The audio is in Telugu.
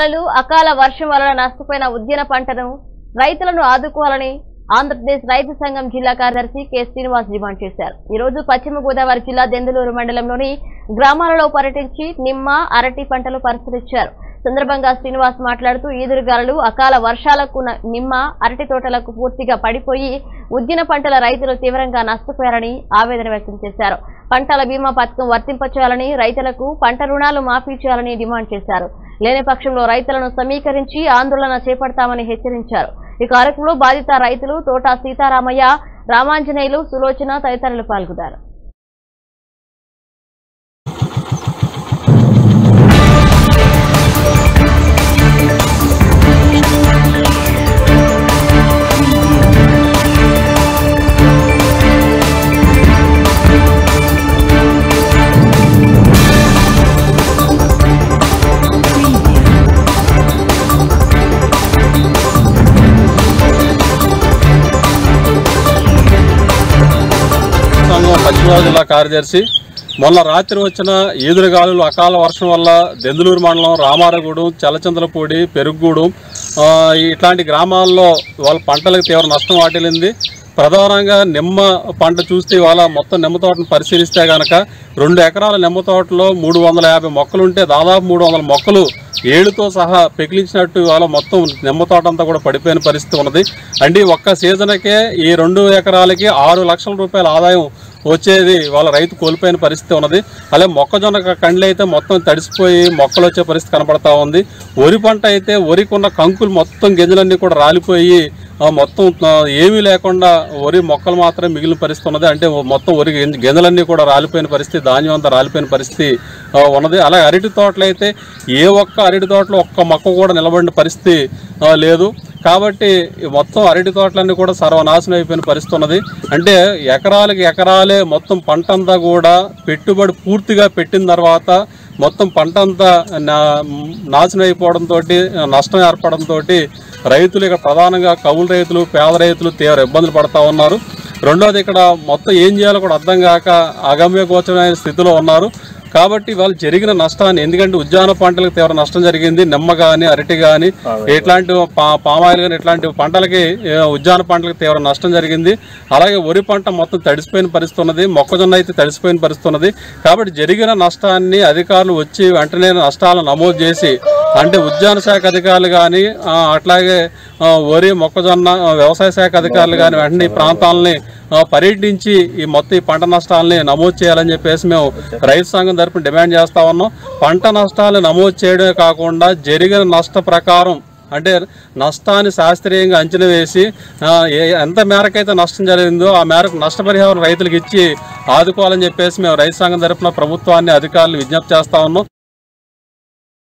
ఈదురుగాలులు అకాల వర్షం వలన నష్టపోయిన ఉద్యాన పంటను రైతులను ఆదుకోవాలని ఆంధ్రప్రదేశ్ రైతు సంఘం జిల్లా కార్యదర్శి కె శ్రీనివాస్ డిమాండ్ చేశారు ఈ రోజు పశ్చిమ గోదావరి జిల్లా దెందులూరు మండలంలోని గ్రామాలలో పర్యటించి నిమ్మ అరటి పంటలు పరిశీలించారు సందర్భంగా శ్రీనివాస్ మాట్లాడుతూ ఈదురుగాలులు అకాల వర్షాలకు న- నిమ్మ అరటి తోటలకు పూర్తిగా పడిపోయి ఉద్యాన పంటల రైతులు తీవ్రంగా నష్టపోయారని ఆవేదన వ్యక్తం చేశారు పంటల బీమా పథకం వర్తింపచేయాలని రైతులకు పంట రుణాలు మాఫీ చేయాలని డిమాండ్ చేశారు లేని పక్షంలో రైతులను సమీకరించి ఆందోళన చేపడతామని హెచ్చరించారు ఈ కార్యక్రమంలో బాధిత రైతులు తోట సీతారామయ్య రామాంజనేయులు సులోచన తదితరులు పాల్గొన్నారు సంఘం పశ్చిమ గోదావరి జిల్లా కార్యదర్శి మొన్న రాత్రి వచ్చిన ఈదురుగాలులు అకాల వర్షం వల్ల దెందులూరు మండలం రామారగూడెం చల్లచంద్రపూడి పెరుగుగూడెం ఆ, ఇట్లాంటి గ్రామాల్లో వాళ్ళ పంటలకు తీవ్ర నష్టం వాటిల్లింది ప్రధానంగా నిమ్మ పంట చూస్తే ఇవాళ మొత్తం నిమ్మ తోటను పరిశీలిస్తే గనక రెండు ఎకరాల నిమ్మ తోటలో మూడు వందల యాభై మొక్కలు ఉంటే దాదాపు మూడు వందల మొక్కలు ఏడుతో సహా పెకిలించినట్టు ఇవాళ మొత్తం నిమ్మ తోట అంతా కూడా పడిపోయిన పరిస్థితి ఉన్నది అంటే ఈ ఒక్క సీజన్కే ఈ రెండు ఎకరాలకి ఆరు లక్షల రూపాయల ఆదాయం వచ్చేది వాళ్ళ రైతు కోల్పోయిన పరిస్థితి ఉన్నది అలాగే మొక్కజొన్న క- కండ్లు అయితే మొత్తం తడిసిపోయి మొక్కలు వచ్చే పరిస్థితి కనపడతా ఉంది వరి పంట అయితే వరికున్న కంకులు మొత్తం గింజలన్నీ కూడా రాలిపోయి ఆ, మొత్తం ఆ, ఏమీ లేకుండా వరి మొక్కలు మాత్రం మిగిలిన పరిస్థితి ఉన్నది అంటే మొత్తం వరి గింజ- గింజలన్నీ కూడా రాలిపోయిన పరిస్థితి ధాన్యం అంతా రాలిపోయిన పరిస్థితి ఆ, ఉన్నది అలాగే అరటి తోటలు అయితే ఏ ఒక్క అరటి తోటలో ఒక్క మొక్క కూడా నిలబడిన పరిస్థితి ఆ, లేదు కాబట్టి ఈ మొత్తం అరటి తోటలన్నీ కూడా సర్వనాశనం అయిపోయిన పరిస్థితి ఉన్నది అంటే ఎకరాలకి ఎకరాలే మొత్తం పంట అంతా కూడా పెట్టుబడి పూర్తిగా పెట్టిన తర్వాత మొత్తం పంట అంతా నా- నాశనం అయిపోవడంతో నష్టం ఏర్పడంతో రైతులు ఇక్కడ ప్రధానంగా కౌలు రైతులు పేద రైతులు తీవ్ర ఇబ్బందులు పడతా ఉన్నారు రెండోది ఇక్కడ మొత్తం ఏం చేయాలో కూడా అర్థం కాక అగమ్య గోచరమైన స్థితిలో ఉన్నారు కాబట్టి వాళ్ళు జరిగిన నష్టాన్ని ఎందుకంటే ఉద్యాన పంటలకు తీవ్ర నష్టం జరిగింది నిమ్మ కానీ అరటి కానీ ఇట్లాంటి పా- పామాయిల్ కానీ ఇట్లాంటి పంటలకి ఏ, ఉద్యాన పంటలకు తీవ్ర నష్టం జరిగింది అలాగే వరి పంట మొత్తం తడిసిపోయిన పరిస్థితి ఉన్నది మొక్కజొన్న అయితే తడిసిపోయిన పరిస్థితి ఉన్నది కాబట్టి జరిగిన నష్టాన్ని అధికారులు వచ్చి వెంటనే నష్టాలను నమోదు చేసి అంటే ఉద్యాన శాఖ అధికారులు కానీ అట్లాగే ఆ, వరి మొక్కజొన్న ఆ, వ్యవసాయ శాఖ అధికారులు కానీ వెంటనే ఈ ప్రాంతాలని ఆ, పర్యటించి ఈ మొత్తం ఈ పంట నష్టాలని నమోదు చేయాలని చెప్పేసి మేము రైతు సంఘం తరపున డిమాండ్ చేస్తా ఉన్నాం పంట నష్టాలను నమోదు చేయడమే కాకుండా జరిగిన నష్ట ప్రకారం అంటే నష్టాన్ని శాస్త్రీయంగా అంచనా వేసి ఆ, ఏ- ఎంత మేరకైతే నష్టం జరిగిందో ఆ మేరకు నష్టపరిహారం రైతులకు ఇచ్చి ఆదుకోవాలని చెప్పేసి మేము రైతు సంఘం తరపున ప్రభుత్వాన్ని అధికారులు విజ్ఞప్తి చేస్తా ఉన్నాం